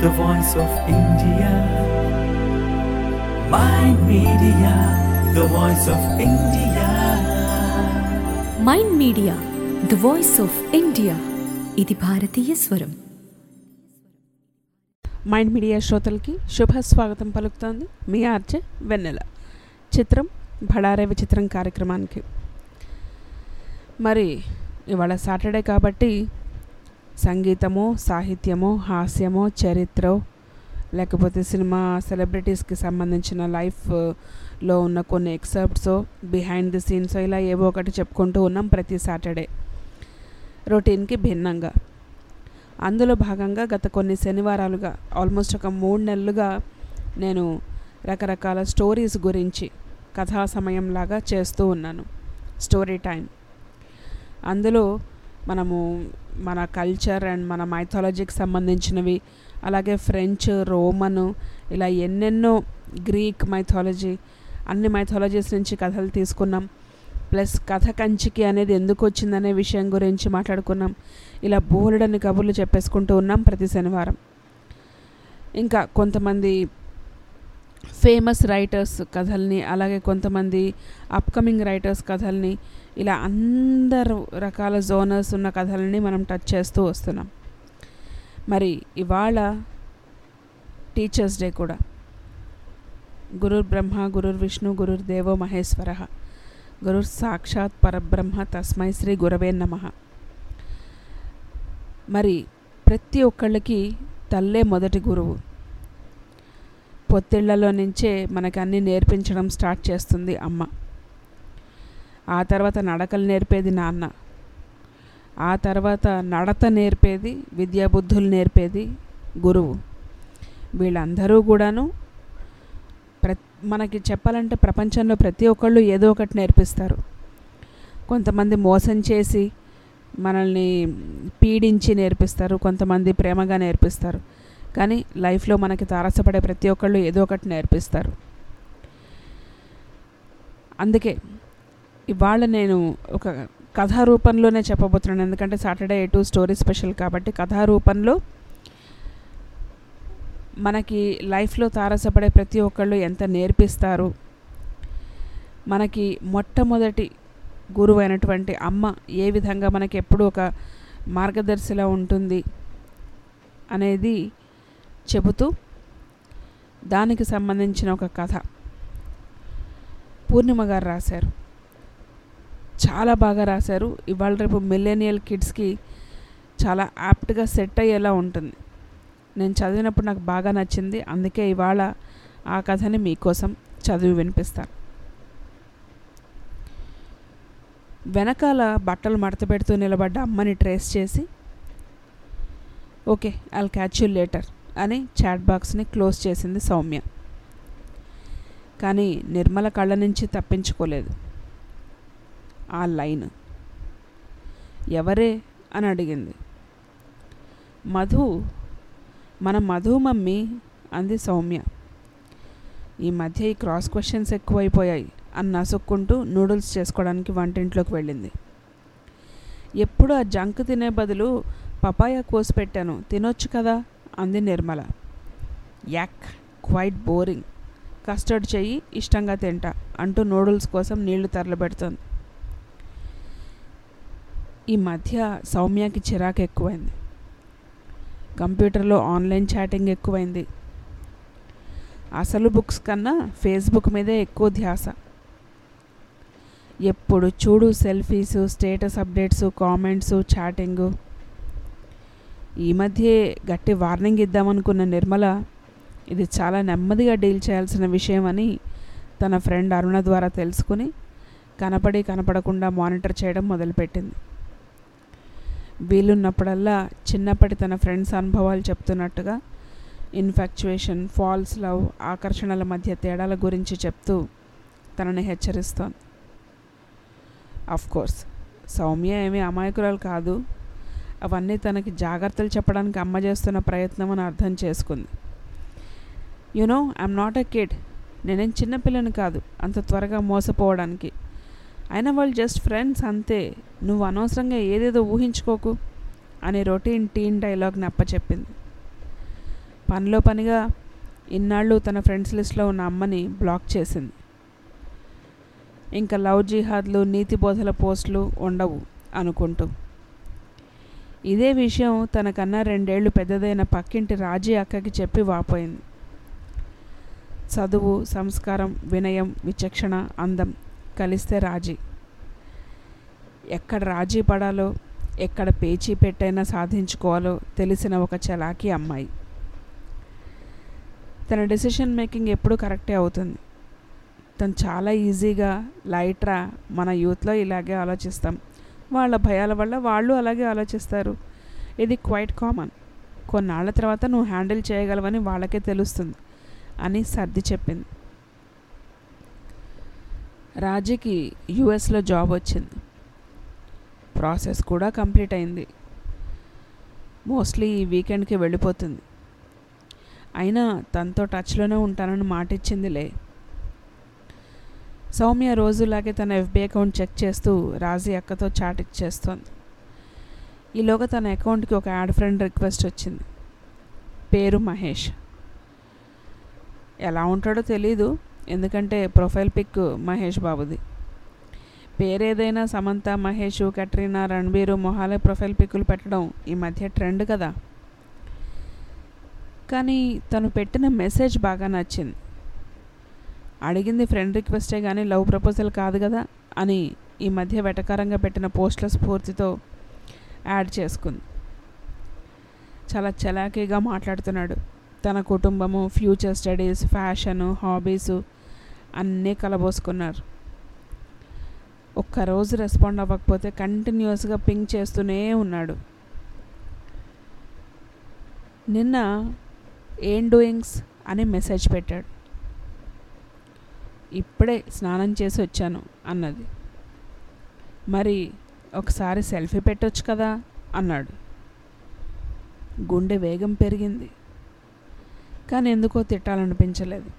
the voice of India. Mind Media, the voice of India. Mind Media the voice of India ఇది భారతీయ స్వరం mind media శ్రోతలకి శుభ స్వాగతం పలుకుతోంది మీ ఆర్జే వెన్నెల చిత్రం భడారే విచిత్రం కార్యక్రమానికి మరి ఇవాళ సాటర్డే కాబట్టి సంగీతమో సాహిత్యమో హాస్యమో చరిత్ర లేకపోతే సినిమా సెలబ్రిటీస్కి సంబంధించిన లైఫ్లో ఉన్న కొన్ని ఎక్సర్ప్ట్స్ బిహైండ్ ది సీన్స్ ఇలా ఏవో ఒకటి చెప్పుకుంటూ ఉన్నాం ప్రతి సాటర్డే రొటీన్కి భిన్నంగా అందులో భాగంగా గత కొన్ని శనివారాలుగా ఆల్మోస్ట్ ఒక మూడు నెలలుగా నేను రకరకాల స్టోరీస్ గురించి కథా సమయంలాగా చేస్తూ ఉన్నాను స్టోరీ టైం అందులో మనము మన కల్చర్ అండ్ మన మైథాలజీకి సంబంధించినవి అలాగే ఫ్రెంచ్ రోమన్ ఇలా ఎన్నెన్నో గ్రీక్ మైథాలజీ అన్ని మైథాలజీస్ నుంచి కథలు తీసుకున్నాం ప్లస్ కథ కంచికి అనేది ఎందుకు వచ్చిందనే విషయం గురించి మాట్లాడుకున్నాం ఇలా బోలెడని కబుర్లు చెప్పేసుకుంటూ ఉన్నాం ప్రతి శనివారం ఇంకా కొంతమంది ఫేమస్ రైటర్స్ కథల్ని అలాగే కొంతమంది అప్కమింగ్ రైటర్స్ కథల్ని ఇలా అందరు రకాల జోనర్స్ ఉన్న కథలని మనం టచ్ చేస్తూ వస్తున్నాం మరి ఇవాళ టీచర్స్ డే కూడా గురుర్ బ్రహ్మ గురుర్ విష్ణు గురుర్ దేవో మహేశ్వర గురుర్ సాక్షాత్ పరబ్రహ్మ తస్మై శ్రీ గురవే నమ మరి ప్రతి ఒక్కళ్ళకి తల్లే మొదటి గురువు పొత్తిళ్లలో నుంచే మనకు అన్నీ నేర్పించడం స్టార్ట్ చేస్తుంది అమ్మ ఆ తర్వాత నడకలు నేర్పేది నాన్న ఆ తర్వాత నడత నేర్పేది విద్యాబుద్ధులు నేర్పేది గురువు వీళ్ళందరూ కూడాను ప్ర మనకి చెప్పాలంటే ప్రపంచంలో ప్రతి ఒక్కళ్ళు ఏదో ఒకటి నేర్పిస్తారు కొంతమంది మోసం చేసి మనల్ని పీడించి నేర్పిస్తారు కొంతమంది ప్రేమగా నేర్పిస్తారు కానీ లైఫ్లో మనకి తారసపడే ప్రతి ఒక్కళ్ళు ఏదో ఒకటి నేర్పిస్తారు అందుకే ఇవాళ నేను ఒక కథా రూపంలోనే చెప్పబోతున్నాను ఎందుకంటే సాటర్డే టూ స్టోరీ స్పెషల్ కాబట్టి కథా రూపంలో మనకి లైఫ్లో తారసపడే ప్రతి ఒక్కళ్ళు ఎంత నేర్పిస్తారు మనకి మొట్టమొదటి గురువు అయినటువంటి అమ్మ ఏ విధంగా మనకి ఎప్పుడు ఒక మార్గదర్శిలా ఉంటుంది అనేది చెబుతూ దానికి సంబంధించిన ఒక కథ పూర్ణిమ గారు రాశారు చాలా బాగా రాశారు ఇవాళ రేపు మిలేనియల్ కిడ్స్కి చాలా యాప్ట్గా సెట్ అయ్యేలా ఉంటుంది నేను చదివినప్పుడు నాకు బాగా నచ్చింది అందుకే ఇవాళ ఆ కథని మీకోసం చదివి వినిపిస్తాను వెనకాల బట్టలు మడత పెడుతూ నిలబడ్డ అమ్మని ట్రేస్ చేసి okay I'll catch you later అని చాట్ బాక్స్ని క్లోజ్ చేసింది సౌమ్య కానీ నిర్మల కళ్ళ నుంచి తప్పించుకోలేదు ఆ లైన్ ఎవరే అని అడిగింది మధు మన మధు మమ్మీ అంది సౌమ్య ఈ మధ్య ఈ క్రాస్ క్వశ్చన్స్ ఎక్కువైపోయాయి అని నసుక్కుంటూ నూడిల్స్ చేసుకోవడానికి వంటింట్లోకి వెళ్ళింది ఎప్పుడు ఆ జంక్ తినే బదులు పపాయ కోసి పెట్టాను తినొచ్చు కదా అంది Nirmala yuck quite boring custard చెయ్యి ఇష్టంగా తింటా అంటూ నూడిల్స్ కోసం నీళ్లు తరలిపెడుతోంది ఈ మధ్య సౌమ్యకి చిరాకు ఎక్కువైంది కంప్యూటర్లో ఆన్లైన్ చాటింగ్ ఎక్కువైంది అసలు బుక్స్ కన్నా ఫేస్బుక్ మీదే ఎక్కువ ధ్యాస ఎప్పుడు చూడు selfies status updates comments chatting ఈ మధ్య గట్టి వార్నింగ్ ఇద్దామనుకున్న నిర్మల ఇది చాలా నెమ్మదిగా డీల్ చేయాల్సిన విషయం అని తన ఫ్రెండ్ అరుణ ద్వారా తెలుసుకుని కనపడి కనపడకుండా మానిటర్ చేయడం మొదలుపెట్టింది వీలున్నప్పుడల్లా చిన్నప్పటి తన ఫ్రెండ్స్ అనుభవాలు చెప్తున్నట్టుగా ఇన్ఫాక్చుయేషన్ ఫాల్స్ లవ్ ఆకర్షణల మధ్య తేడాల గురించి చెప్తూ తనని హెచ్చరిస్తోంది కోర్స్ సౌమ్య ఏమీ అమాయకురాలు కాదు అవన్నీ తనకి జాగ్రత్తలు చెప్పడానికి అమ్మ చేస్తున్న ప్రయత్నం అని అర్థం చేసుకుంది you know I'm not a kid నేనేం చిన్నపిల్లని కాదు అంత త్వరగా మోసపోవడానికి అయినా వాళ్ళు జస్ట్ ఫ్రెండ్స్ అంతే నువ్వు అనవసరంగా ఏదేదో ఊహించుకోకు అని రొటీన్ టీన్ డైలాగ్ని అప్పచెప్పింది పనిలో పనిగా ఇన్నాళ్ళు తన ఫ్రెండ్స్ లిస్ట్లో ఉన్న అమ్మని బ్లాక్ చేసింది ఇంకా లవ్ జిహాద్లు నీతి బోధల పోస్టులు ఉండవు అనుకుంటూ ఇదే విషయం తనకన్నా రెండేళ్లు పెద్దదైన పక్కింటి రాజీ అక్కకి చెప్పి వాపోయింది చదువు సంస్కారం వినయం విచక్షణ అందం కలిస్తే రాజీ ఎక్కడ రాజీ పడాలో ఎక్కడ పేచీ పెట్టైనా సాధించుకోవాలో తెలిసిన ఒక చలాకీ అమ్మాయి తన డెసిషన్ మేకింగ్ ఎప్పుడూ కరెక్టే అవుతుంది తను చాలా ఈజీగా లైట్రా మన యూత్లో ఇలాగే ఆలోచిస్తాం వాళ్ళ భయాల వల్ల వాళ్ళు అలాగే ఆలోచిస్తారు ఇది క్వైట్ కామన్ కొన్నాళ్ళ తర్వాత నువ్వు హ్యాండిల్ చేయగలవని వాళ్ళకే తెలుస్తుంది అని సర్ది చెప్పింది రాజీకి యుఎస్లో జాబ్ వచ్చింది ప్రాసెస్ కూడా కంప్లీట్ అయింది మోస్ట్లీ ఈ వీకెండ్కి వెళ్ళిపోతుంది అయినా తనతో టచ్లోనే ఉంటానని మాట ఇచ్చిందిలే సౌమ్య రోజులాగే తన ఎఫ్బి అకౌంట్ చెక్ చేస్తూ రాజీ అక్కతో చాట్ ఇచ్చేస్తోంది ఈలోగా తన అకౌంట్కి ఒక యాడ్ ఫ్రెండ్ రిక్వెస్ట్ వచ్చింది పేరు మహేష్ ఎలా ఉంటాడో తెలీదు ఎందుకంటే ప్రొఫైల్ పిక్ మహేష్ బాబుది పేరేదైనా సమంత మహేష్ కట్రీనా రణబీరు మొహాలే ప్రొఫైల్ పిక్కులు పెట్టడం ఈ మధ్య ట్రెండ్ కదా కానీ తను పెట్టిన మెసేజ్ బాగా నచ్చింది అడిగింది ఫ్రెండ్ రిక్వెస్టే కానీ లవ్ ప్రపోజల్ కాదు కదా అని ఈ మధ్య వెటకారంగా పెట్టిన పోస్టుల స్ఫూర్తితో యాడ్ చేసుకుంది చాలా చలాకీగా మాట్లాడుతున్నాడు తన కుటుంబము ఫ్యూచర్ స్టడీస్ ఫ్యాషను హాబీసు అన్నీ కలబోసుకున్నారు ఒక్కరోజు రెస్పాండ్ అవ్వకపోతే కంటిన్యూస్గా పింక్ చేస్తూనే ఉన్నాడు నిన్న ఏం డూయింగ్స్ అని మెసేజ్ పెట్టాడు ఇప్పుడే స్నానం చేసి వచ్చాను అన్నది మరి ఒకసారి సెల్ఫీ పెట్టొచ్చు కదా అన్నాడు గుండె వేగం పెరిగింది కానీ ఎందుకో తిట్టాలనిపించలేదు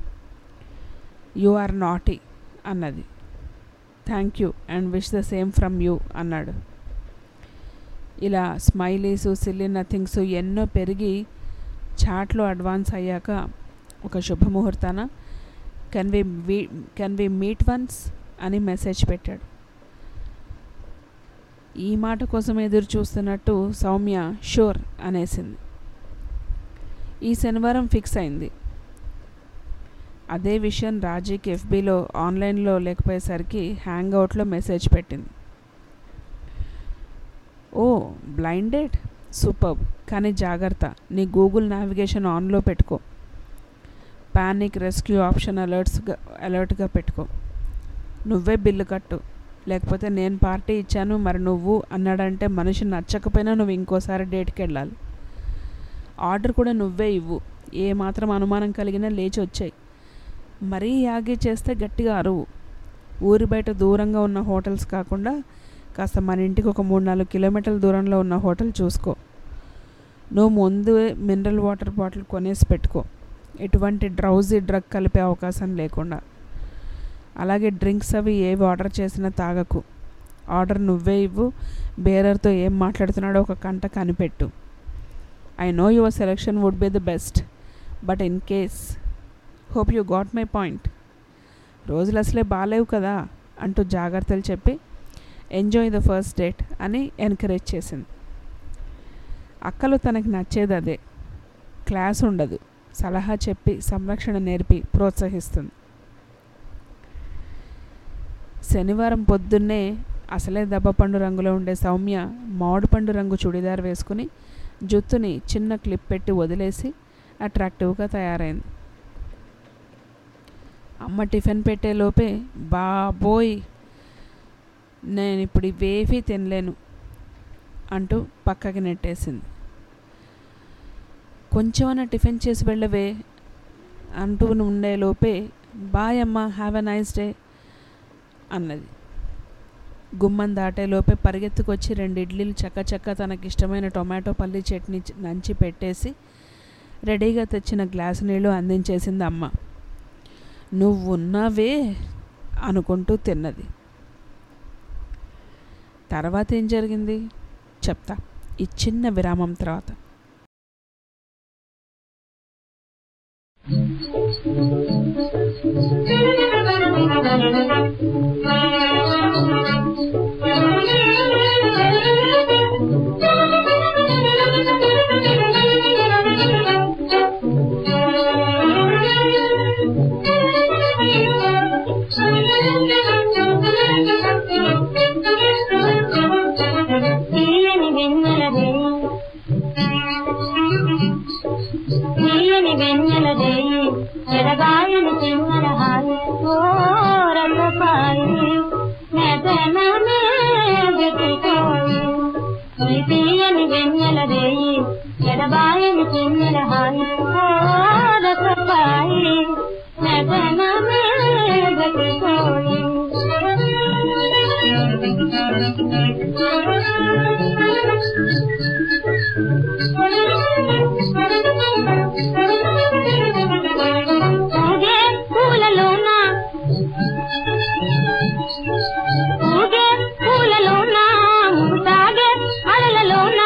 యు ఆర్ నాటీ అన్నది thank you and wish the same from you అన్నాడు ఇలా స్మైలీస్ సిల్లీ నథింగ్స్ ఎన్నో పెరిగి చాట్లో అడ్వాన్స్ అయ్యాక ఒక శుభముహూర్తాన can we we can we meet once అని మెసేజ్ పెట్టాడు ఈ మాట కోసం ఎదురు చూస్తున్నట్టు సౌమ్య షూర్ అనేసింది ఈ శనివారం ఫిక్స్ అయింది అదే విషయం రాజీకి ఎఫ్బీలో ఆన్లైన్లో లేకపోయేసరికి హ్యాంగ్ అవుట్లో మెసేజ్ పెట్టింది ఓ బ్లైండ్ డేట్ సూపర్ కానీ జాగ్రత్త నీ గూగుల్ నావిగేషన్ ఆన్లో పెట్టుకో పానిక్ రెస్క్యూ ఆప్షన్ అలర్ట్స్గా అలర్ట్గా పెట్టుకో నువ్వే బిల్లు కట్టు లేకపోతే నేను పార్టీ ఇచ్చాను మరి నువ్వు అన్నాడంటే మనిషి నచ్చకపోయినా నువ్వు ఇంకోసారి డేట్కి వెళ్ళాలి ఆర్డర్ కూడా నువ్వే ఇవ్వు ఏ మాత్రం అనుమానం కలిగినా లేచి వచ్చాయి మరీ యాగి చేస్తే గట్టిగా అరువు ఊరి బయట దూరంగా ఉన్న హోటల్స్ కాకుండా కాస్త మన ఇంటికి ఒక మూడు నాలుగు కిలోమీటర్ల దూరంలో ఉన్న హోటల్ చూసుకో నువ్వు ముందు మినరల్ వాటర్ బాటిల్ కొనేసి పెట్టుకో ఎటువంటి డ్రౌజీ డ్రగ్ కలిపే అవకాశం లేకుండా అలాగే డ్రింక్స్ అవి ఏవి ఆర్డర్ చేసినా తాగకు ఆర్డర్ నువ్వే ఇవ్వు బేరర్తో ఏం మాట్లాడుతున్నాడో ఒక కంట కనిపెట్టు I know your selection would be the best but in case hope you got my point రోజులు అసలే బాగాలేవు కదా అంటూ జాగ్రత్తలు చెప్పి ఎంజాయ్ ద ఫస్ట్ డేట్ అని ఎంకరేజ్ చేసింది అక్కలు తనకి నచ్చేది అదే క్లాస్ ఉండదు సలహా చెప్పి సంరక్షణ నేర్పి ప్రోత్సహిస్తుంది శనివారం పొద్దున్నే అసలే దెబ్బపండు రంగులో ఉండే సౌమ్య మామిడిపండు రంగు చుడిదార్ వేసుకుని జుత్తుని చిన్న క్లిప్ పెట్టి వదిలేసి అట్రాక్టివ్గా తయారైంది అమ్మ టిఫిన్ పెట్టే లోపే బాబోయ్ నేను ఇప్పుడు ఇవేవీ తినలేను అంటూ పక్కకి నెట్టేసింది కొంచెమన్నా టిఫిన్ చేసి వెళ్ళవే అంటూ ఉండే లోపే బాయ్ అమ్మ హ్యావ్ ఎ నైస్ డే అన్నది గుమ్మం దాటే లోపే పరిగెత్తుకొచ్చి రెండు ఇడ్లీలు చక్క చక్క తనకిష్టమైన టొమాటో పల్లి చట్నీ నంచి పెట్టేసి రెడీగా తెచ్చిన గ్లాసు నీళ్ళు అందించేసింది అమ్మ నువ్వున్నావే అనుకుంటూ తిన్నది తర్వాత ఏం జరిగింది చెప్తా ఈ చిన్న విరామం తర్వాత తీయని వెన్నెలదే తీయని వెన్నెలదే ఎడగాయని చెన్నెల హాయి ఓ రసపాయి మెదనమే వెతుకోయి ఈ తీయని వెన్నెలదే ఎడబాయని చెన్నెల హాయి ఓ రసపాయి మెదనమే ఊగే పూలలోన ఊగే పూలలోన తాగే అలలలోన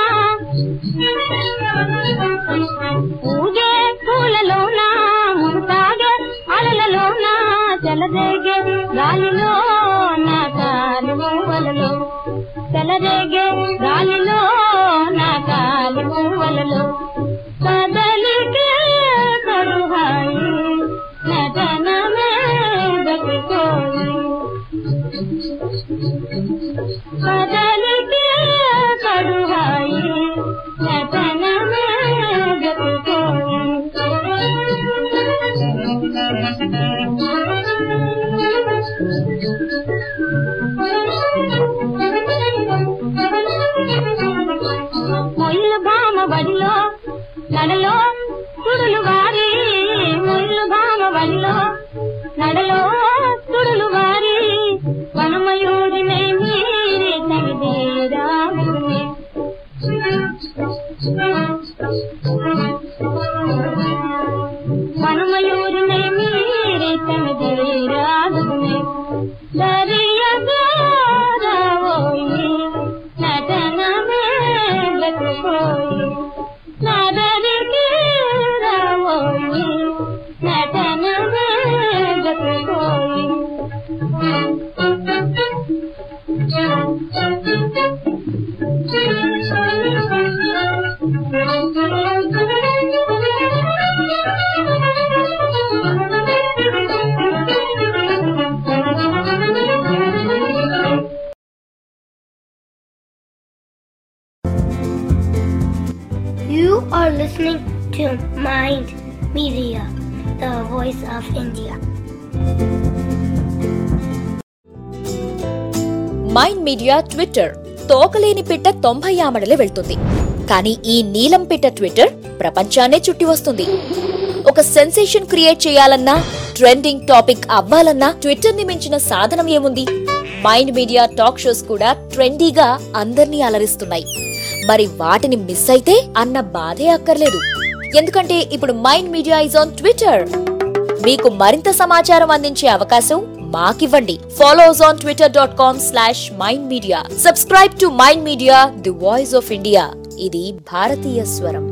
ఊగే పూలలోన తాగే అలలలోన చెలరేగే గాలిలో నా కాలు మూవలలో చెలరేగే గాలిలో నా కాలు మూవలలో కదలికే కరుహాయి నటనమే బతుకోయి కదలికే కరుహాయి నటనమే మొయ్యల భామ బడిలో నడలో సుడులు వారి మొయ్యల భామ బడిలో నడలో సుడులు వారి వనమయూరినే మీరే తగిదేరాగునే వనమయూరినే మీరే తగిదేరాగునే దరియగారవోయి నటనమే బతుకోయి నదరికి రావోయి నటనమే బతుకోయి You are listening to Mind Media, the voice of India. Mind Media Twitter తోకలేని పిట్ట తొంభై ఆమడలే వెళ్తుంది కానీ ఈ నీలం పిట్ట ట్విట్టర్ ప్రపంచాన్నే చుట్టి వస్తుంది ఒక సెన్సేషన్ క్రియేట్ చేయాలన్నా ట్రెండింగ్ టాపిక్ అవ్వాలన్నా ట్విట్టర్ ని మించిన సాధనం ఏముంది మైండ్ మీడియా టాక్ షోస్ కూడా ట్రెండీగా అందర్నీ అలరిస్తున్నాయి మరి వాటిని మిస్ అయితే అన్న బాధే అక్కర్లేదు ఎందుకంటే ఇప్పుడు Mind Media is on Twitter మీకు మరింత సమాచారం అందించే అవకాశం మాకివ్వండి follows on Twitter dot com slash Mind Media subscribe to Mind Media the voice of India ఇది భారతీయ స్వరం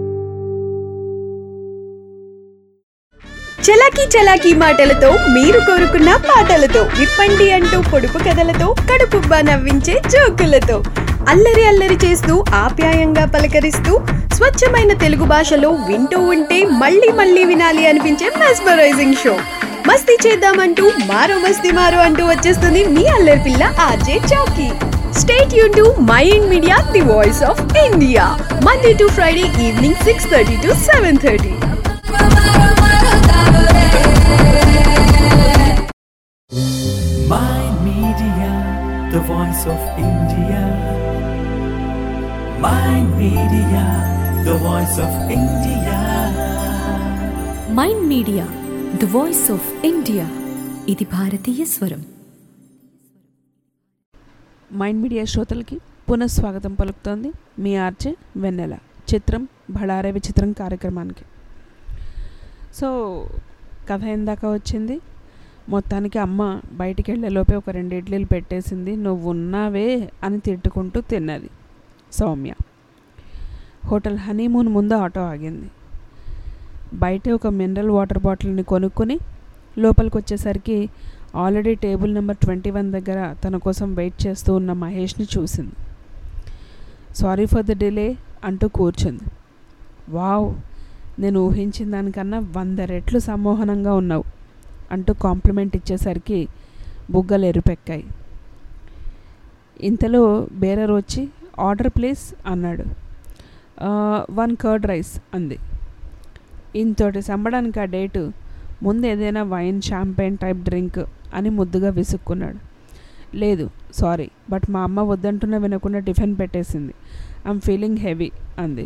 చలాకీ చలాకీ మాటలతో మీరు కోరుకున్న పాటలతో విప్పండి అంటూ పొడుపు కథలతో కడుపుబ్బా నవ్వించే జోకులతో అల్లరి అల్లరి చేస్తూ ఆప్యాయంగా పలకరిస్తూ స్వచ్ఛమైన తెలుగు భాషలో వింటూ ఉంటే మళ్ళీ మళ్ళీ వినాలి అనిపించే మెస్మరైజింగ్ షో మస్తీ చేద్దామంటూ మారో మస్తీ మారో అంటూ వచ్చేస్తుంది మీ అల్లరి పిల్ల RJ Chowki state you to Mind Media the voice of India Monday to Friday evening six thirty to seven thirty Mind Media, the voice of India. Mind Media, the voice of India. Mind Media the voice of India ఇది భారతీయ స్వరం mind media శ్రోతలకి పునఃస్వాగతం పలుకుతోంది మీ RJ వెన్నెల చిత్రం భళారే విచిత్రం కార్యక్రమానికి so కథ ఎందాక వచ్చింది మొత్తానికి అమ్మ బయటికి వెళ్ళేలోపే ఒక రెండు ఇడ్లీలు పెట్టేసింది నువ్వు ఉన్నావే అని తిట్టుకుంటూ తిన్నది సౌమ్య హోటల్ హనీమూన్ ముందు ఆటో ఆగింది బయటే ఒక మినరల్ వాటర్ బాటిల్ని కొనుక్కొని లోపలికి వచ్చేసరికి already table number twenty one దగ్గర తన కోసం వెయిట్ చేస్తూ ఉన్న మహేష్ని చూసింది సారీ ఫర్ ద డిలే అంటూ కూర్చుంది వావ్ నేను ఊహించిన దానికన్నా వంద రెట్లు సమ్మోహనంగా ఉన్నావు అంటూ కాంప్లిమెంట్ ఇచ్చేసరికి బుగ్గలు ఎరుపెక్కాయి ఇంతలో బేరర్ వచ్చి ఆర్డర్ ప్లీజ్ అన్నాడు వన్ కర్డ్ రైస్ అంది ఇంతోటి సంబడానికి ఆ డేటు ముందు ఏదైనా వైన్ షాంపెయిన్ టైప్ డ్రింక్ అని ముద్దుగా విసుక్కున్నాడు లేదు సారీ బట్ మా అమ్మ వద్దంటున్నా వినకుండా టిఫిన్ పెట్టేసింది ఐమ్ ఫీలింగ్ హెవీ అంది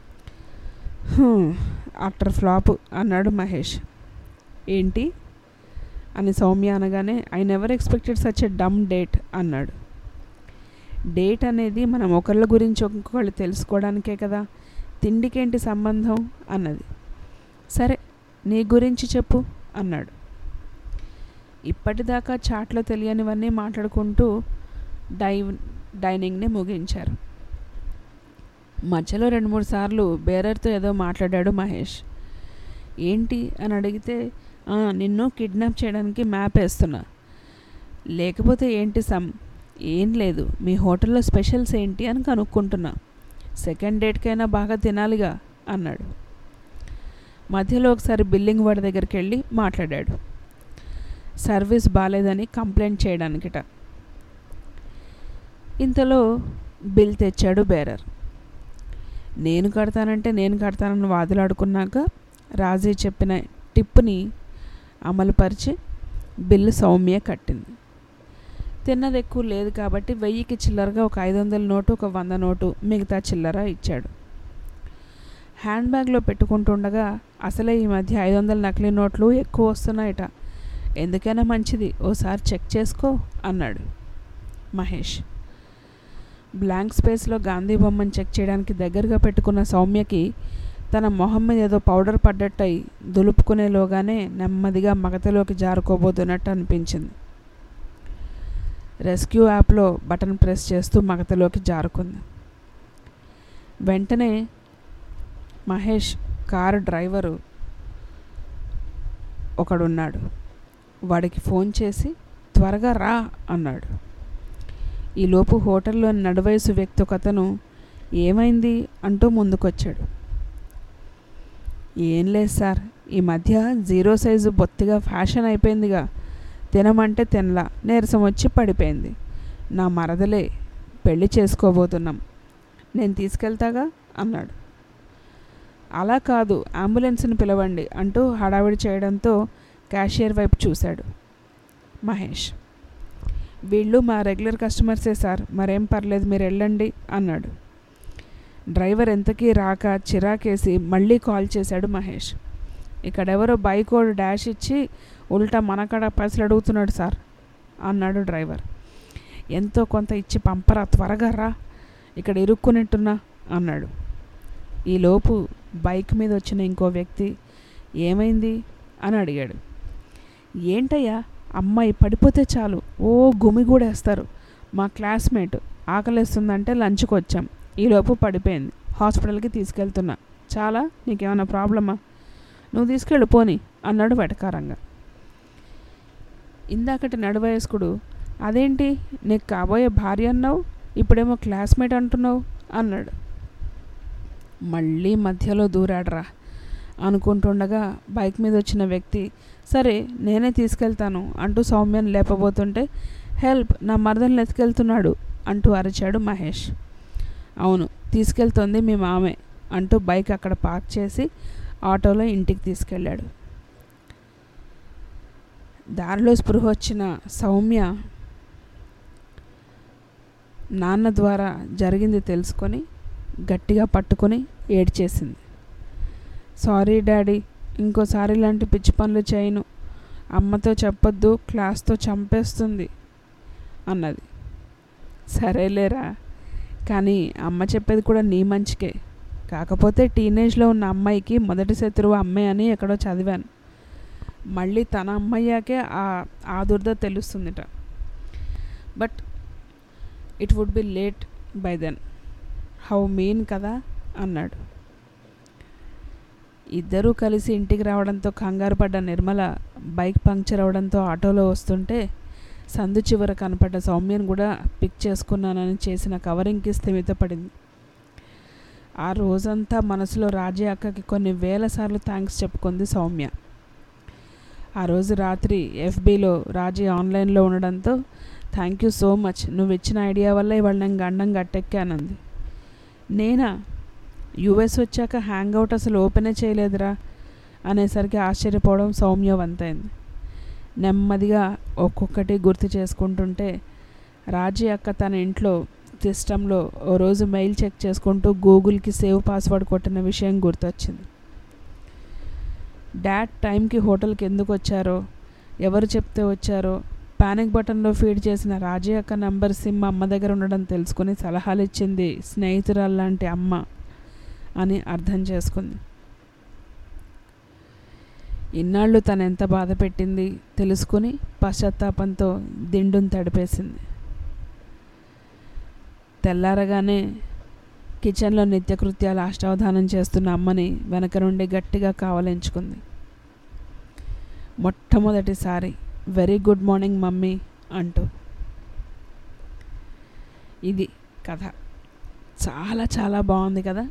ఆఫ్టర్ ఫ్లాప్ అన్నాడు మహేష్ ఏంటి అని సౌమ్య అనగానే I never expected such a dumb date అన్నాడు డేట్ అనేది మనం ఒకళ్ళ గురించి ఇంకొకళ్ళు తెలుసుకోవడానికే కదా తిండికేంటి సంబంధం అన్నది సరే నీ గురించి చెప్పు అన్నాడు ఇప్పటిదాకా చాట్లో తెలియనివన్నీ మాట్లాడుకుంటూ డై డైనింగ్ని ముగించారు మధ్యలో రెండు మూడు సార్లు బేరర్తో ఏదో మాట్లాడాడు మహేష్ ఏంటి అని అడిగితే "ఆ, నిన్ను కిడ్నాప్ చేయడానికి మ్యాప్ వేస్తున్నా లేకపోతే ఏంటి సమ్ ఏం లేదు మీ హోటల్లో స్పెషల్స్ ఏంటి అని కనుక్కుంటున్నా సెకండ్ డేట్కైనా బాగా తినాలిగా అన్నాడు మధ్యలో ఒకసారి బిల్లింగ్ వాడి దగ్గరికి వెళ్ళి మాట్లాడాడు సర్వీస్ బాగాలేదని కంప్లైంట్ చేయడానికిట ఇంతలో బిల్ తెచ్చాడు బేరర్ నేను కడతానంటే నేను కడతానని వాదులాడుకున్నాక రాజీ చెప్పిన టిప్ని అమలుపరిచి బిల్లు సౌమ్య కట్టింది తిన్నది ఎక్కువ లేదు కాబట్టి వెయ్యికి చిల్లరగా ఒక ఐదు వందల నోటు ఒక వంద నోటు మిగతా చిల్లర ఇచ్చాడు హ్యాండ్ బ్యాగ్లో పెట్టుకుంటుండగా అసలే ఈ మధ్య ఐదు వందల నకిలీ నోట్లు ఎక్కువ వస్తున్నాయట ఎందుకైనా మంచిది ఓసారి చెక్ చేసుకో అన్నాడు మహేష్ బ్లాంక్ స్పేస్లో గాంధీ బొమ్మను చెక్ చేయడానికి దగ్గరగా పెట్టుకున్న సౌమ్యకి తన మొహం మీద ఏదో పౌడర్ పడ్డట్టయి దులుపుకునేలోగానే నెమ్మదిగా మగతలోకి జారుకోబోతున్నట్టు అనిపించింది రెస్క్యూ యాప్లో బటన్ ప్రెస్ చేస్తూ మగతలోకి జారుకుంది వెంటనే మహేష్ కారు డ్రైవరు ఒకడున్నాడు వాడికి ఫోన్ చేసి త్వరగా రా అన్నాడు ఈలోపు హోటల్లో నడువయసు వ్యక్తి ఒకతను ఏమైంది అంటూ ముందుకొచ్చాడు ఏం లేదు సార్ ఈ మధ్య జీరో సైజు బొత్తిగా ఫ్యాషన్ అయిపోయిందిగా తినమంటే తినలా నీరసం వచ్చి పడిపోయింది నా మరదలే పెళ్లి చేసుకోబోతున్నాం నేను తీసుకెళ్తాగా అన్నాడు అలా కాదు అంబులెన్స్ని పిలవండి అంటూ హడావిడి చేయడంతో క్యాషియర్ వైపు చూశాడు మహేష్ వీళ్ళు మా రెగ్యులర్ కస్టమర్సే సార్ మరేం పర్లేదు మీరు వెళ్ళండి అన్నాడు డ్రైవర్ ఎంతకీ రాక చిరాకేసి మళ్ళీ కాల్ చేశాడు మహేష్ ఇక్కడెవరో బైక్ ఓడు డాష్ ఇచ్చి ఉల్టా మనకడ పైసలు అడుగుతున్నాడు సార్ అన్నాడు డ్రైవర్ ఎంతో కొంత ఇచ్చి పంపరా త్వరగా రా ఇక్కడ ఇరుక్కునేట్టున్నా అన్నాడు ఈలోపు బైక్ మీద వచ్చిన ఇంకో వ్యక్తి ఏమైంది అని అడిగాడు ఏంటయ్యా అమ్మాయి పడిపోతే చాలు ఓ గుమిగూడేస్తారు మా క్లాస్మేట్ ఆకలిస్తుందంటే లంచ్కి వచ్చాం ఈలోపు పడిపోయింది హాస్పిటల్కి తీసుకెళ్తున్నా చాలా నీకేమైనా ప్రాబ్లమా నువ్వు తీసుకెళ్ళు పోని అన్నాడు వెటకారంగా ఇందాకటి నడువయస్కుడు అదేంటి నీకు కాబోయే భార్య అన్నావు ఇప్పుడేమో క్లాస్మేట్ అంటున్నావు అన్నాడు మళ్ళీ మధ్యలో దూరాడరా అనుకుంటుండగా బైక్ మీద వచ్చిన వ్యక్తి సరే నేనే తీసుకెళ్తాను అంటూ సౌమ్యను లేపబోతుంటే హెల్ప్ నా మరదల్ని ఎత్తుకెళ్తున్నాడు అంటూ అరిచాడు మహేష్ అవును తీసుకెళ్తోంది మీ మామే అంటూ బైక్ అక్కడ పార్క్ చేసి ఆటోలో ఇంటికి తీసుకెళ్ళాడు దారిలో స్పృహ వచ్చిన సౌమ్య నాన్న ద్వారా జరిగింది తెలుసుకొని గట్టిగా పట్టుకొని ఏడ్చేసింది సారీ డాడీ ఇంకోసారి ఇలాంటి పిచ్చి పనులు చేయను అమ్మతో చెప్పొద్దు క్లాస్తో చంపేస్తుంది అన్నది సరేలేరా కానీ అమ్మ చెప్పేది కూడా నీ మంచికే కాకపోతే టీనేజ్లో ఉన్న అమ్మాయికి మొదటి శత్రువు అమ్మే అని ఎక్కడో చదివాను మళ్ళీ తన అమ్మయ్యాకే ఆ ఆ దుర్ద తెలుస్తుందిట but it would be late by then how mean కదా అన్నాడు ఇద్దరూ కలిసి ఇంటికి రావడంతో కంగారు పడ్డ నిర్మల బైక్ పంక్చర్ అవడంతో ఆటోలో వస్తుంటే సందు చివర కనపడ్డ సౌమ్యను కూడా పిక్ చేసుకున్నానని చేసిన కవరింగ్కి స్థిమితపడింది ఆ రోజంతా మనసులో రాజీ అక్కకి కొన్ని వేల సార్లు థ్యాంక్స్ చెప్పుకుంది సౌమ్య ఆ రోజు రాత్రి ఎఫ్బీలో రాజీ ఆన్లైన్లో ఉండడంతో థ్యాంక్ యూ సో మచ్ నువ్వు ఇచ్చిన ఐడియా వల్ల ఇవాళ నేను గండం గట్టెక్కానంది నేనా యుఎస్ వచ్చాక హ్యాంగ్ అవుట్ అసలు ఓపెనే చేయలేదురా అనేసరికి ఆశ్చర్యపోవడం సౌమ్య వంతైంది నెమ్మదిగా ఒక్కొక్కటి గుర్తు చేసుకుంటుంటే రాజీ అక్క తన ఇంట్లో సిస్టంలో ఓ రోజు మెయిల్ చెక్ చేసుకుంటూ గూగుల్కి సేవ్ పాస్వర్డ్ కొట్టిన విషయం గుర్తొచ్చింది డాడ్ టైంకి హోటల్కి ఎందుకు వచ్చారో ఎవరు చెప్తే వచ్చారో పానిక్ బటన్లో ఫీడ్ చేసిన రాజీ అక్క నంబర్ సిమ్ అమ్మ దగ్గర ఉండడం తెలుసుకుని సలహాలు ఇచ్చింది స్నేహితురాలు లాంటి అమ్మ అని అర్థం చేసుకుంది ఇన్నాళ్ళు తను ఎంత బాధ పెట్టింది తెలుసుకుని పశ్చాత్తాపంతో దిండును తడిపేసింది తెల్లారగానే కిచెన్లో నిత్యకృత్యాలు అష్టావధానం చేస్తున్న అమ్మని వెనక నుండి గట్టిగా కావలించుకుంది మొట్టమొదటిసారి వెరీ గుడ్ మార్నింగ్ మమ్మీ అంటూ ఇది కథ చాలా చాలా బాగుంది కదా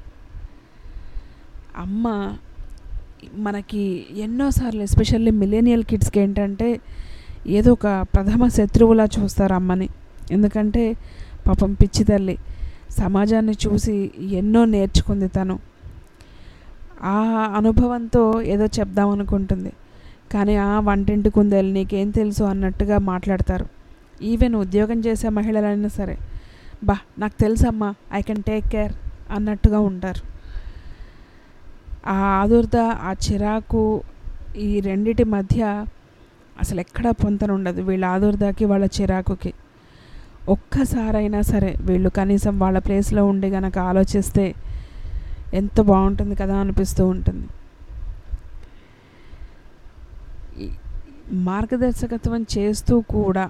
అమ్మ మనకి ఎన్నోసార్లు ఎస్పెషల్లీ మిలేనియల్ కిడ్స్కి ఏంటంటే ఏదో ఒక ప్రథమ శత్రువులా చూస్తారు అమ్మని ఎందుకంటే పాపం పిచ్చి తల్లి సమాజాన్ని చూసి ఎన్నో నేర్చుకుంది తను ఆ అనుభవంతో ఏదో చెప్దామనుకుంటుంది కానీ ఆ వంటింటి కుందేలు నీకేం తెలుసు అన్నట్టుగా మాట్లాడతారు ఈవెన్ ఉద్యోగం చేసే మహిళలైనా సరే బా నాకు తెలుసమ్మా ఐ కెన్ టేక్ కేర్ అన్నట్టుగా ఉంటారు ఆ ఆదుర్ద ఆ చిరాకు ఈ రెండిటి మధ్య అసలు ఎక్కడ పొంతన ఉండదు వీళ్ళ ఆదుర్దాకి వాళ్ళ చిరాకుకి ఒక్కసారైనా సరే వీళ్ళు కనీసం వాళ్ళ ప్లేస్లో ఉండి గనక ఆలోచిస్తే ఎంత బాగుంటుంది కదా అనిపిస్తూ ఉంటుంది ఈ మార్గదర్శకత్వం చేస్తూ కూడా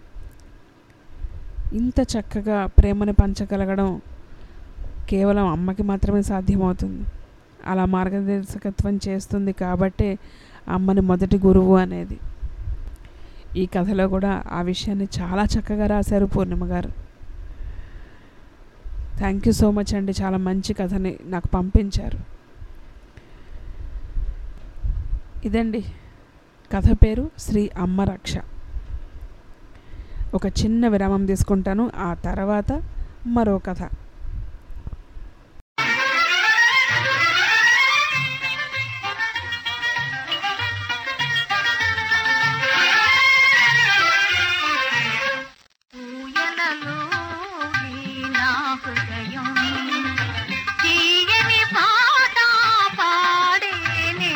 ఇంత చక్కగా ప్రేమను పంచగలగడం కేవలం అమ్మకి మాత్రమే సాధ్యమవుతుంది అలా మార్గదర్శకత్వం చేస్తుంది కాబట్టే అమ్మని మొదటి గురువు అనేది ఈ కథలో కూడా ఆ విషయాన్ని చాలా చక్కగా రాశారు పూర్ణిమ గారు థ్యాంక్ యూ సో మచ్ అండి చాలా మంచి కథని నాకు పంపించారు ఇదండి కథ పేరు శ్రీ అమ్మ రక్ష ఒక చిన్న విరామం తీసుకుంటాను ఆ తర్వాత మరో కథ ఊయలలోని నా హృదయం తీయని పాట పాడేనే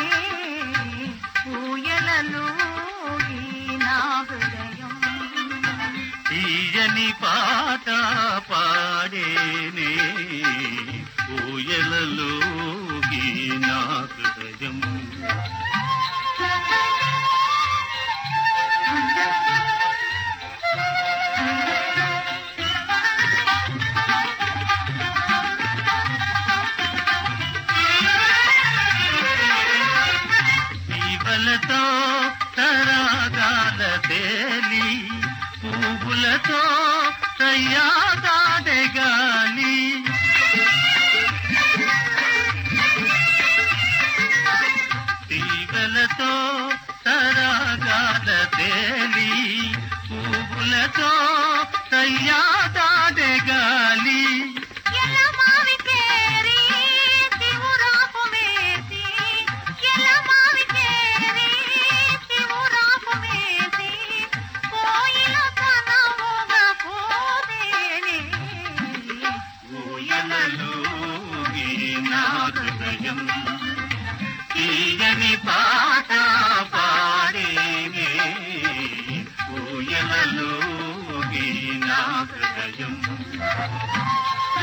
ఊయలలోని నా హృదయం తీయని పాట పాడేనే ఊయలలోకి నా హృదయం జీవలతో తరాగాల తేలి పువ్వులతో తయ్యాగాడే గాలి తీగలతో తరాగాల తేలి పువ్వులతో తయ్యాగాడే గాలి ఎలమావి కేరి శివురాపు మేసి ఎలమావి కేరి శివురాపు మేసి కోయిల కనముగ పోదేనే ఊయలలోకి నా హృదయం తీయని పాట పాడేనే ఊయలలోకి నా హృదయం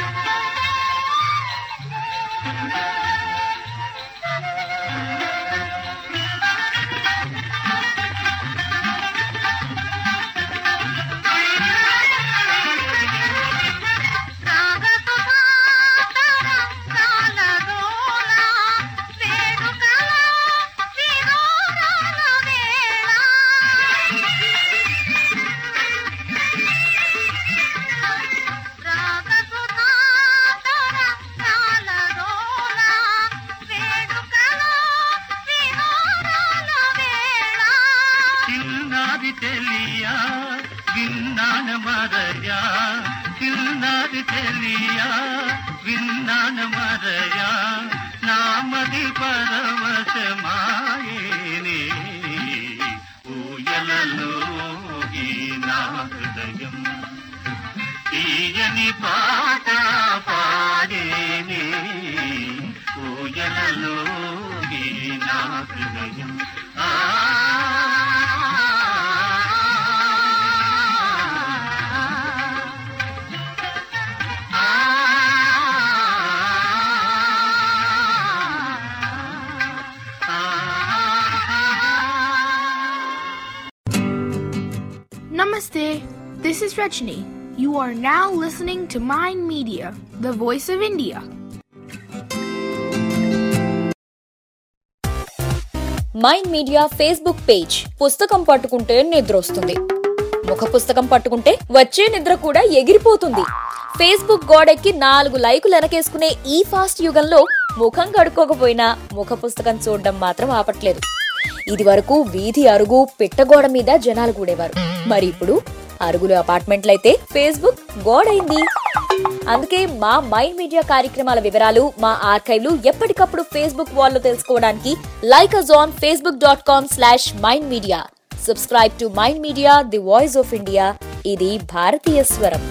చిన్నారి తెలియా విన్నాన మరయా చిన్నారి తెలియా విన్నాన మరయా నామది పరవశమాయేనే ఊయలలో ఈ నా హృదయం తీయని పాట పాడేనే ఊయలలో ఈ నా హృదయం ఆ Namaste. This is Rajni. You are now listening to Mind Media, the voice of India. Mind Media Facebook page పుస్తకం పట్టుకుంటే నిద్ర వస్తుంది ముఖ పుస్తకం పట్టుకుంటే వచ్చే నిద్ర కూడా ఎగిరిపోతుంది ఫేస్బుక్ గోడెక్కి నాలుగు లైకులు వెనకేసుకునే ఈ ఫాస్ట్ యుగంలో ముఖం కడుక్కోకపోయినా ముఖ పుస్తకం చూడడం మాత్రం ఆపట్లేదు ఇది వరకు వీధి అరుగు పిట్టగోడ మీద జనాలు కూడేవారు మరి ఇప్పుడు అరుగులు అపార్ట్మెంట్లయితే ఫేస్బుక్ గోడైంది అందుకే మా మైండ్ మీడియా కార్యక్రమాల వివరాలు మా ఆర్కైవ్లు ఎప్పటికప్పుడు ఫేస్బుక్ వాల్లో తెలుసుకోవడానికి like us on Facebook dot com slash Mind Media subscribe to Mind Media the voice of India ఇది భారతీయ స్వరం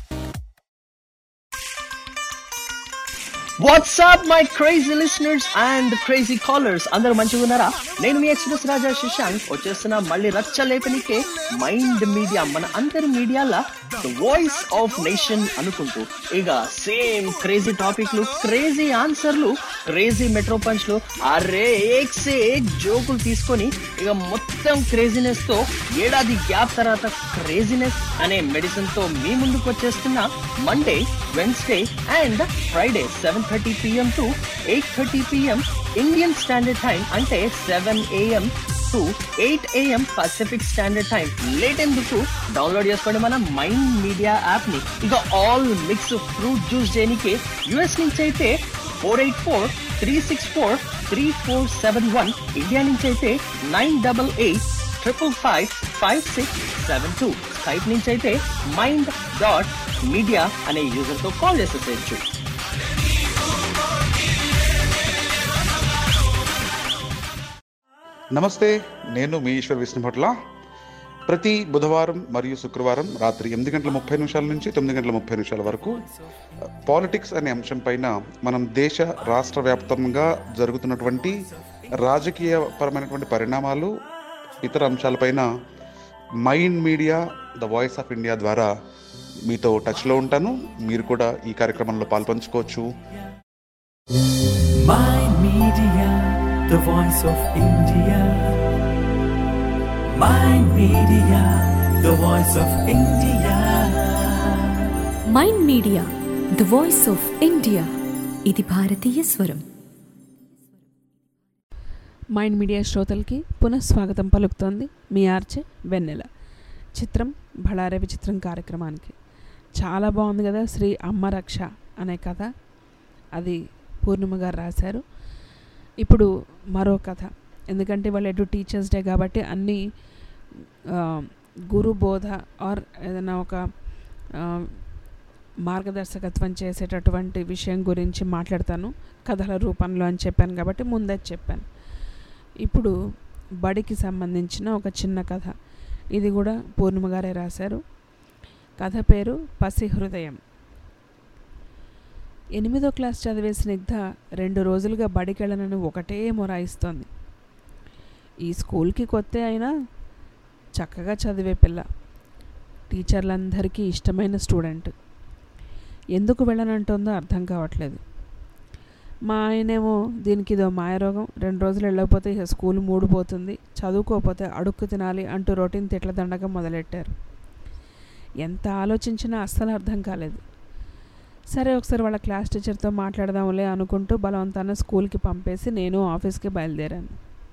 what's up my crazy listeners and crazy callers అందరూ మంచిగా ఉన్నారా నేను మీ ఎక్స్ప్రెస్ రాజా శశాంక్ వచ్చేస్తున్న మళ్ళీ రచ్చ లేపనికే మైండ్ మీడియా మన అందరి మీడియాల ద వాయిస్ ఆఫ్ నేషన్ అనుకుంటూ ఇక సేమ్ క్రేజీ టాపిక్లు క్రేజీ ఆన్సర్లు క్రేజీ మెట్రో పంచ్లు అరే ఏక్ సే ఏక్ జోకులు తీసుకొని ఇక మొత్తం క్రేజీనెస్ తో ఏడాది గ్యాప్ తర్వాత క్రేజీనెస్ అనే మెడిసిన్ తో మీ ముందుకు వచ్చేస్తున్న Monday Wednesday and Friday seven thirty PM to eight thirty PM Indian standard time అంటే seven AM to eight AM Pacific standard time late ఎందుకు డౌన్లోడ్ చేసుకోండి మన మైండ్ మీడియా యాప్ ని ఇక ఆల్ మిక్స్ ఫ్రూట్ జ్యూస్ చేయడానికి US నుంచి అయితే four eight four three six four three four seven one India నుంచి అయితే nine double eight triple five five six seven two Skype నుంచి అయితే మైండ్ డాట్ మీడియా అనే యూజర్ తో కాల్ చేసేసేయచ్చు నమస్తే నేను మీ ఈశ్వర్ విష్ణుభట్ల ప్రతి బుధవారం మరియు శుక్రవారం రాత్రి ఎనిమిది గంటల ముప్పై నిమిషాల నుంచి తొమ్మిది గంటల ముప్పై నిమిషాల వరకు పాలిటిక్స్ అనే అంశం పైన మనం దేశ రాష్ట్ర వ్యాప్తంగా జరుగుతున్నటువంటి రాజకీయ పరమైనటువంటి పరిణామాలు ఇతర అంశాలపైన Mind Media the voice of India ద్వారా మీతో టచ్లో ఉంటాను మీరు కూడా ఈ కార్యక్రమంలో పాల్పంచుకోవచ్చు Mind Media, the voice of India. Mind Media, the voice of India. Mind Media the voice of India ఇది భారతీయ స్వరం మైండ్ మీడియా శ్రోతలకి పునఃస్వాగతం పలుకుతోంది మీ ఆర్చే వెన్నెల చిత్రం బళారే విచిత్రం కార్యక్రమానికి చాలా బాగుంది కదా శ్రీ అమ్మ రక్ష అనే కథ అది పూర్ణిమ గారు రాశారు ఇప్పుడు మరో కథ ఎందుకంటే వాళ్ళు ఎటు టీచర్స్ డే కాబట్టి అన్నీ ఆ, గురు బోధ ఆర్ ఏదైనా ఒక ఆ, మార్గదర్శకత్వం చేసేటటువంటి విషయం గురించి మాట్లాడతాను కథల రూపంలో అని చెప్పాను కాబట్టి ముందే చెప్పాను ఇప్పుడు బడికి సంబంధించిన ఒక చిన్న కథ ఇది కూడా పూర్ణిమ గారే రాశారు కథ పేరు పసి హృదయం ఎనిమిదో క్లాస్ చదివే స్నిగ్ధ రెండు రోజులుగా బడికెళ్ళనని ఒకటే మొరాయిస్తోంది ఈ స్కూల్కి కొత్త అయినా చక్కగా చదివే పిల్ల టీచర్లందరికీ ఇష్టమైన స్టూడెంట్ ఎందుకు వెళ్ళనంటుందో అర్థం కావట్లేదు మా ఆయనేమో దీనికి ఇదో మాయరోగం రెండు రోజులు వెళ్ళకపోతే ఇక స్కూల్ మూడిపోతుంది చదువుకోకపోతే అడుక్కు తినాలి అంటూ రొటీన్ తిట్ల దండగా మొదలెట్టారు ఎంత ఆలోచించినా అస్సలు అర్థం కాలేదు సరే ఒకసారి వాళ్ళ క్లాస్ టీచర్తో మాట్లాడదాంలే అనుకుంటూ బలవంతాన స్కూల్కి పంపేసి నేను ఆఫీస్కి బయలుదేరాను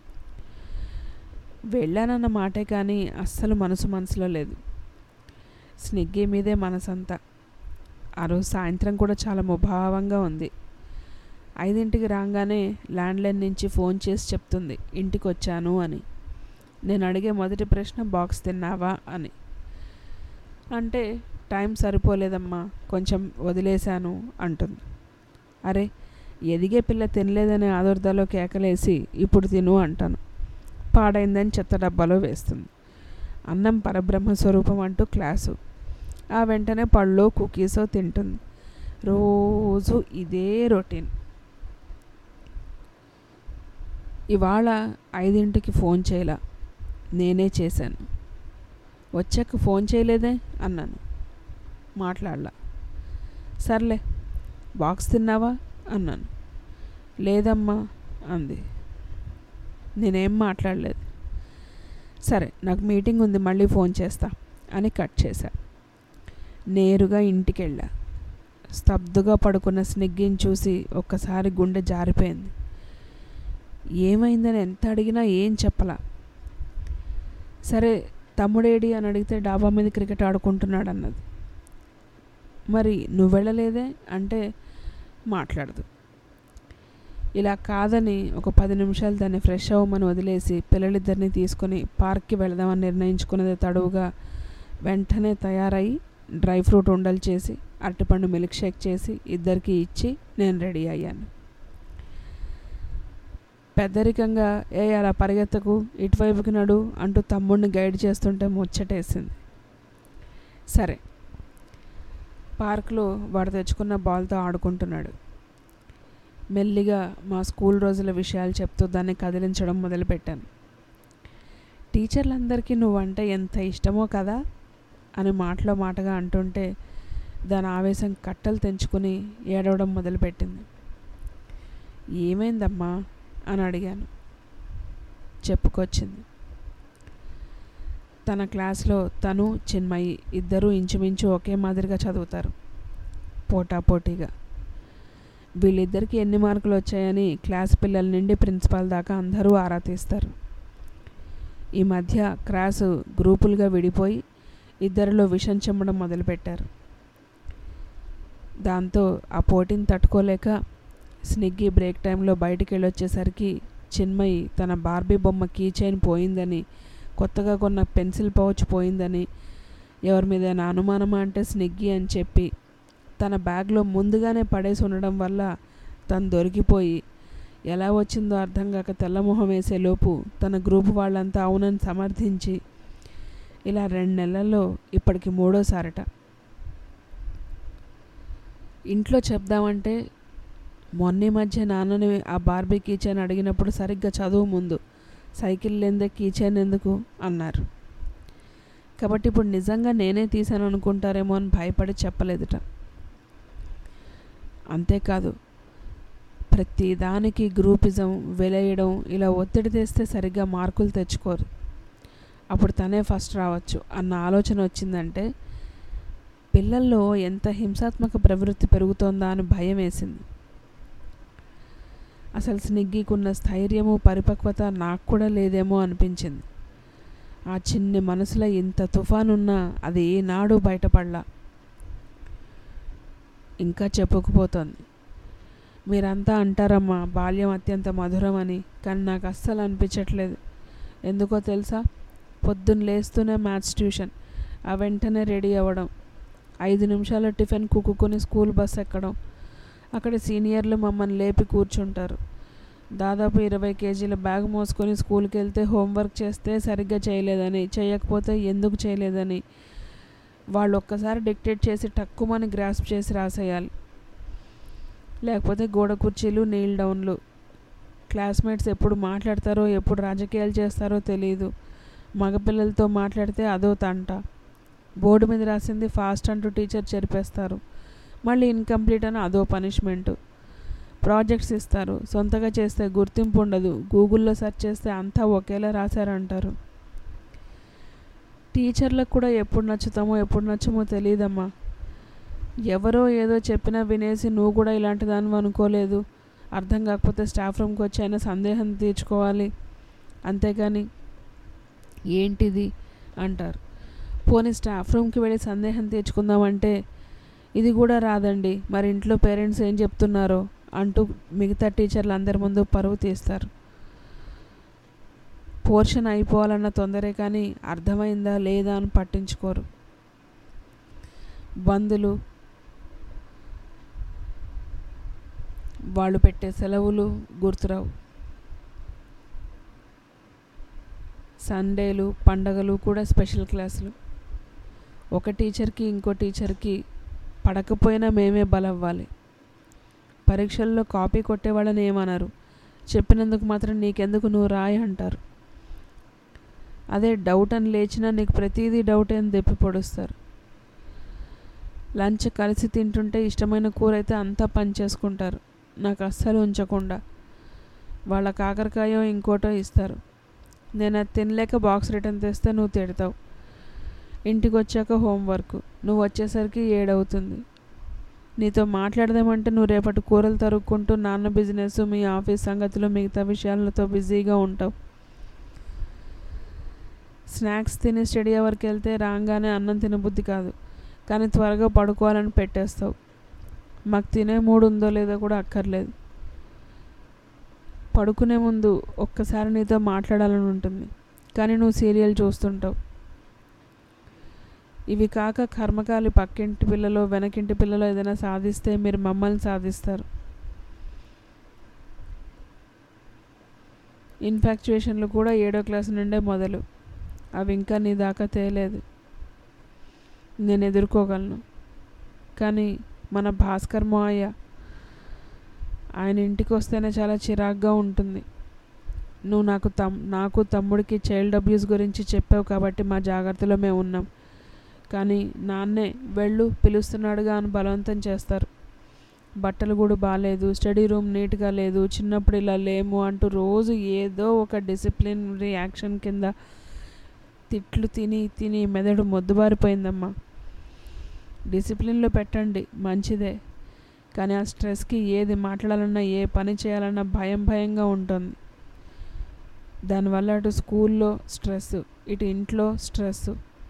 వెళ్ళానన్న మాటే కానీ అస్సలు మనసు మనసులో లేదు స్నిగ్గి మీదే మనసంతా ఆ రోజు సాయంత్రం కూడా చాలా ముభావంగా ఉంది ఐదింటికి రాగానే ల్యాండ్లైన్ నుంచి ఫోన్ చేసి చెప్తుంది ఇంటికి వచ్చాను అని నేను అడిగే మొదటి ప్రశ్న బాక్స్ తిన్నావా అని అంటే టైం సరిపోలేదమ్మా కొంచెం వదిలేశాను అంటుంది అరే ఎదిగే పిల్ల తినలేదనే ఆదుర్దాలో కేకలేసి ఇప్పుడు తిను అంటాను పాడైందని చెత్త డబ్బాలో వేస్తుంది అన్నం పరబ్రహ్మ స్వరూపం అంటూ క్లాసు ఆ వెంటనే పళ్ళో కుకీసో తింటుంది రోజు ఇదే రొటీన్ ఇవాళ ఐదింటికి ఫోన్ చేయలా నేనే చేశాను వచ్చాక ఫోన్ చేయలేదే అన్నాను మాట్లాడలా సర్లే బాక్స్ తిన్నావా అన్నాను లేదమ్మా అంది నేనేం మాట్లాడలేదు సరే నాకు మీటింగ్ ఉంది మళ్ళీ ఫోన్ చేస్తా అని కట్ చేశా నేరుగా ఇంటికి వెళ్ళా స్తబ్దుగా పడుకున్న స్నిగ్గిని చూసి ఒక్కసారి గుండె జారిపోయింది ఏమైందని ఎంత అడిగినా ఏం చెప్పలా సరే తమ్ముడేడి అని అడిగితే డాబా మీద క్రికెట్ ఆడుకుంటున్నాడు అన్నది మరి నువ్వు వెళ్ళలేదే అంటే మాట్లాడదు ఇలా కాదని ఒక పది నిమిషాలు దాన్ని ఫ్రెష్ అవ్వమని వదిలేసి పిల్లలిద్దరిని తీసుకొని పార్క్కి వెళదామని నిర్ణయించుకున్నది తడువుగా వెంటనే తయారై డ్రై ఫ్రూట్ ఉండలు చేసి అరటిపండు మిల్క్ షేక్ చేసి ఇద్దరికి ఇచ్చి నేను రెడీ అయ్యాను పెద్దరికంగా ఏ అలా పరిగెత్తకు ఇటువైపుకి నడు అంటూ తమ్ముడిని గైడ్ చేస్తుంటే ముచ్చటేసింది సరే పార్క్లో వాడు తెచ్చుకున్న బాల్తో ఆడుకుంటున్నాడు మెల్లిగా మా స్కూల్ రోజుల విషయాలు చెప్తూ దాన్ని కదిలించడం మొదలుపెట్టాను టీచర్లందరికీ నువ్వంటే ఎంత ఇష్టమో కదా అని మాటలో మాటగా అంటుంటే దాని ఆవేశం కట్టలు తెంచుకుని ఏడవడం మొదలుపెట్టింది ఏమైందమ్మా అని అడిగాను చెప్పుకొచ్చింది తన క్లాస్లో తను చిన్మయి ఇద్దరూ ఇంచుమించు ఒకే మాదిరిగా చదువుతారు పోటాపోటీగా వీళ్ళిద్దరికి ఎన్ని మార్కులు వచ్చాయని క్లాస్ పిల్లల నుండి ప్రిన్సిపాల్ దాకా అందరూ ఆరా తీస్తారు ఈ మధ్య క్లాసు గ్రూపులుగా విడిపోయి ఇద్దరిలో విషం చెమ్మడం మొదలుపెట్టారు దాంతో ఆ పోటీని తట్టుకోలేక స్నిగ్గి బ్రేక్ టైంలో బయటికి వెళ్ళొచ్చేసరికి చిన్మయి తన బార్బీ బొమ్మ కీ చైన్ పోయిందని కొత్తగా కొన్న పెన్సిల్ పౌచ్ పోయిందని ఎవరి మీదైనా అనుమానమా అంటే స్నిగ్గి అని చెప్పి తన బ్యాగ్లో ముందుగానే పడేసి ఉండడం వల్ల తను దొరికిపోయి ఎలా వచ్చిందో అర్థం కాక తెల్లమొహం వేసేలోపు తన గ్రూప్ వాళ్ళంతా అవునని సమర్థించి ఇలా రెండు నెలల్లో ఇప్పటికి మూడోసారట ఇంట్లో చెప్దామంటే మొన్న మధ్య నాన్నని ఆ బార్బీ కీచైన్ అడిగినప్పుడు సరిగ్గా చదువు ముందు సైకిల్ లేదే కీచైన్ ఎందుకు అన్నారు కాబట్టి ఇప్పుడు నిజంగా నేనే తీసాను అనుకుంటారేమో అని భయపడి చెప్పలేదుట అంతేకాదు ప్రతి దానికి గ్రూపిజం వెలేయడం ఇలా ఒత్తిడి తెస్తే సరిగ్గా మార్కులు తెచ్చుకోరు అప్పుడు తనే ఫస్ట్ రావచ్చు అన్న ఆలోచన వచ్చిందంటే పిల్లల్లో ఎంత హింసాత్మక ప్రవృత్తి పెరుగుతోందా అని భయం వేసింది అసలు స్నిగ్గికున్న స్థైర్యము పరిపక్వత నాకు కూడా లేదేమో అనిపించింది ఆ చిన్ని మనసులో ఇంత తుఫానున్నా అది ఏనాడు బయటపడలా ఇంకా చెప్పుకుపోతోంది మీరంతా అంటారమ్మా బాల్యం అత్యంత మధురం అని కానీ నాకు అస్సలు అనిపించట్లేదు ఎందుకో తెలుసా పొద్దున్న లేస్తూనే మ్యాథ్స్ ట్యూషన్ ఆ వెంటనే రెడీ అవ్వడం ఐదు నిమిషాల టిఫిన్ కుక్కుని స్కూల్ బస్ ఎక్కడం అక్కడ సీనియర్లు మమ్మల్ని లేపి కూర్చుంటారు దాదాపు ఇరవై కేజీల బ్యాగ్ మోసుకొని స్కూల్కి వెళ్తే హోంవర్క్ చేస్తే సరిగ్గా చేయలేదని చేయకపోతే ఎందుకు చేయలేదని వాళ్ళు ఒక్కసారి డిక్టేట్ చేసి టక్కుమని గ్రాస్ప్ చేసి రాసేయాలి లేకపోతే గోడ కుర్చీలు నీల్ డౌన్లు క్లాస్మేట్స్ ఎప్పుడు మాట్లాడతారో ఎప్పుడు రాజకీయాలు చేస్తారో తెలియదు మగపిల్లలతో మాట్లాడితే అదో తంట బోర్డు మీద రాసింది ఫాస్ట్ అంటూ టీచర్ చెరిపేస్తారు మళ్ళీ ఇన్కంప్లీట్ అని అదో పనిష్మెంట్ ప్రాజెక్ట్స్ ఇస్తారు సొంతగా చేస్తే గుర్తింపు ఉండదు గూగుల్లో సెర్చ్ చేస్తే అంతా ఒకేలా రాశారంటారు టీచర్లకు కూడా ఎప్పుడు నచ్చుతామో ఎప్పుడు నచ్చమో తెలియదమ్మా ఎవరో ఏదో చెప్పినా వినేసి నువ్వు కూడా ఇలాంటి దాన్ని అనుకోలేదు అర్థం కాకపోతే స్టాఫ్ రూమ్కి వచ్చి అయినా సందేహం తీర్చుకోవాలి అంతేగాని ఏంటిది అంటారు పోనీ స్టాఫ్ రూమ్కి వెళ్ళి సందేహం తీర్చుకుందామంటే ఇది కూడా రాదండి మరి ఇంట్లో పేరెంట్స్ ఏం చెప్తున్నారో అంటూ మిగతా టీచర్లు అందరి ముందు పరువు తీస్తారు పోర్షన్ అయిపోవాలన్న తొందరే కానీ అర్థమైందా లేదా అని పట్టించుకోరు బంధులు వాళ్ళు పెట్టే సెలవులు గుర్తురావు సండేలు పండగలు కూడా స్పెషల్ క్లాసులు ఒక టీచర్కి ఇంకో టీచర్కి పడకపోయినా మేమే బలవ్వాలి పరీక్షల్లో కాపీ కొట్టే వాళ్ళని ఏమనరు చెప్పినందుకు మాత్రం నీకెందుకు నువ్వు రాయి అంటారు అదే డౌట్ అని లేచినా నీకు ప్రతిదీ డౌట్ అని దెప్పి పొడుస్తారు లంచ్ కలిసి తింటుంటే ఇష్టమైన కూర అయితే అంతా పని చేసుకుంటారు నాకు అస్సలు ఉంచకుండా వాళ్ళ కాకరకాయో ఇంకోటో ఇస్తారు నేను అది తినలేక బాక్స్ రిటర్న్ తెస్తే నువ్వు తిడతావు ఇంటికి వచ్చాక హోంవర్క్ నువ్వు వచ్చేసరికి ఏడవుతుంది నీతో మాట్లాడదామంటే నువ్వు రేపటి కూరలు తరుక్కుంటూ నాన్న బిజినెస్ మీ ఆఫీస్ సంగతులు మిగతా విషయాలతో బిజీగా ఉంటావు స్నాక్స్ తిని స్టడీ అవర్కి వెళ్తే రాగానే అన్నం తినబుద్ధి కాదు కానీ త్వరగా పడుకోవాలని పెట్టేస్తావు మాకు తినే మూడు ఉందో లేదో కూడా అక్కర్లేదు పడుకునే ముందు ఒక్కసారి నీతో మాట్లాడాలని ఉంటుంది కానీ నువ్వు సీరియల్ చూస్తుంటావు ఇవి కాక కర్మకాలి పక్కింటి పిల్లలో వెనకింటి పిల్లలో ఏదైనా సాధిస్తే మీరు మమ్మల్ని సాధిస్తారు ఇన్ఫాక్చుయేషన్లు కూడా ఏడో క్లాస్ నుండే మొదలు అవి ఇంకా నీ దాకా తేలేదు నేను ఎదుర్కోగలను కానీ మన భాస్కర్ మావయ్య ఆయన ఇంటికి వస్తేనే చాలా చిరాగ్గా ఉంటుంది నువ్వు నాకు తమ్ నాకు తమ్ముడికి చైల్డ్ అబ్యూస్ గురించి చెప్పావు కాబట్టి మా జాగ్రత్తలో మేము ఉన్నాం కానీ నాన్నే వెళ్ళు పిలుస్తున్నాడుగా అని బలవంతం చేస్తారు బట్టలు కూడా బాగాలేదు స్టడీ రూమ్ నీట్గా లేదు చిన్నప్పుడు ఇలా లేము అంటూ రోజు ఏదో ఒక డిసిప్లినరీ యాక్షన్ కింద తిట్లు తిని తిని మెదడు మొద్దుబారిపోయిందమ్మా డిసిప్లిన్లో పెట్టండి మంచిదే కానీ ఆ స్ట్రెస్కి ఏది మాట్లాడాలన్నా ఏ పని చేయాలన్నా భయం భయంగా ఉంటుంది దానివల్ల అటు స్కూల్లో స్ట్రెస్ ఇటు ఇంట్లో స్ట్రెస్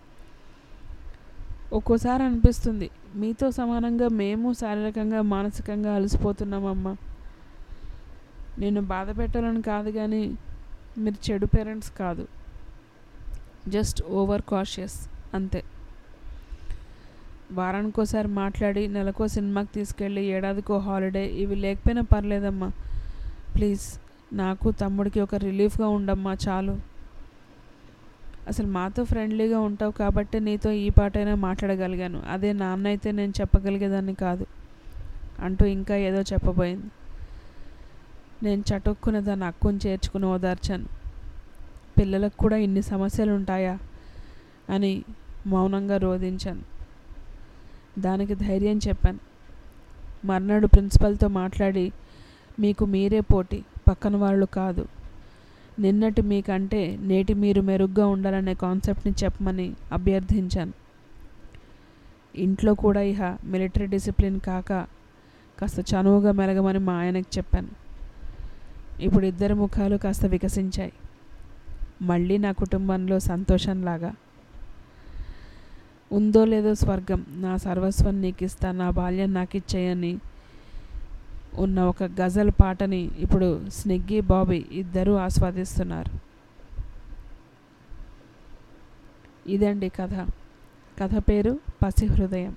ఒక్కోసారి అనిపిస్తుంది మీతో సమానంగా మేము శారీరకంగా మానసికంగా అలసిపోతున్నామమ్మా నేను బాధ పెట్టాలని కాదు కానీ మీరు చెడు పేరెంట్స్ కాదు జస్ట్ ఓవర్ కాషియస్ అంతే వారానికోసారి మాట్లాడి నెలకో సినిమాకి తీసుకెళ్ళి ఏడాదికో హాలిడే ఇవి లేకపోయినా పర్లేదమ్మా ప్లీజ్ నాకు తమ్ముడికి ఒక రిలీఫ్గా ఉండమ్మా చాలు అసలు మాతో ఫ్రెండ్లీగా ఉంటావు కాబట్టి నీతో ఈ పాటైనా మాట్లాడగలిగాను అదే నాన్న అయితే నేను చెప్పగలిగేదాన్ని కాదు అంటూ ఇంకా ఏదో చెప్పబోయింది నేను చటుక్కున దాన్ని అక్కుని చేర్చుకుని ఓదార్చాను పిల్లలకు కూడా ఇన్ని సమస్యలు ఉంటాయా అని మౌనంగా రోధించాను దానికి ధైర్యం చెప్పాను మర్నాడు ప్రిన్సిపల్తో మాట్లాడి మీకు మీరే పోటీ పక్కన వాళ్ళు కాదు నిన్నటి మీకంటే నేటి మీరు మెరుగ్గా ఉండాలనే కాన్సెప్ట్ని చెప్పమని అభ్యర్థించాను ఇంట్లో కూడా ఇహ మిలిటరీ డిసిప్లిన్ కాక కాస్త చనువుగా మెలగమని మా ఆయనకి చెప్పాను ఇప్పుడు ఇద్దరి ముఖాలు కాస్త వికసించాయి మళ్ళీ నా కుటుంబంలో సంతోషంలాగా ఉందో లేదో స్వర్గం నా సర్వస్వం నీకు ఇస్తా నా బాల్యం నాకు ఇచ్చేయని ఉన్న ఒక గజల్ పాటని ఇప్పుడు స్నిగ్గీ బాబీ ఇద్దరూ ఆస్వాదిస్తున్నారు ఇదండి కథ కథ పేరు పసి హృదయం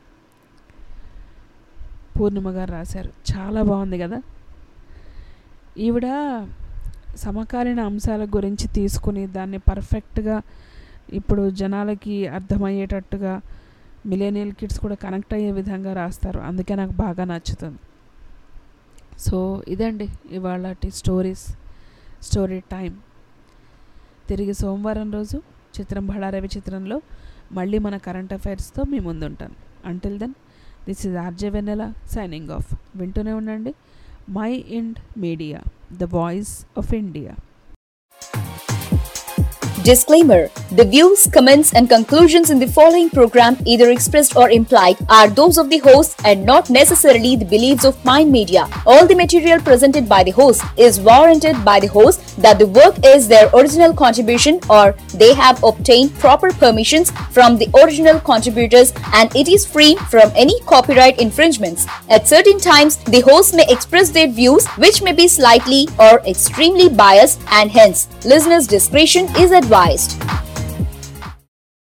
పూర్ణిమ గారు రాశారు చాలా బాగుంది కదా ఈవిడ సమకాలీన అంశాల గురించి తీసుకుని దాన్ని పర్ఫెక్ట్గా ఇప్పుడు జనాలకి అర్థమయ్యేటట్టుగా మిలేనియల్ కిడ్స్ కూడా కనెక్ట్ అయ్యే విధంగా రాస్తారు అందుకే నాకు బాగా నచ్చుతుంది సో ఇదండి ఇవాళ స్టోరీస్ స్టోరీ టైం తిరిగి సోమవారం రోజు చిత్రం బళారవి చిత్రంలో మళ్ళీ మన కరెంట్ అఫైర్స్తో మీ ముందుంటాను until then this is RJ Vennela signing off వింటూనే ఉండండి Mind Media the voice of India Disclaimer The views, comments, and conclusions in the following program, either expressed or implied, are those of the host and not necessarily the beliefs of Mind Media. All the material presented by the host is warranted by the host that the work is their original contribution or they have obtained proper permissions from the original contributors and it is free from any copyright infringements. At certain times, the host may express their views which may be slightly or extremely biased and hence listeners' discretion is advised.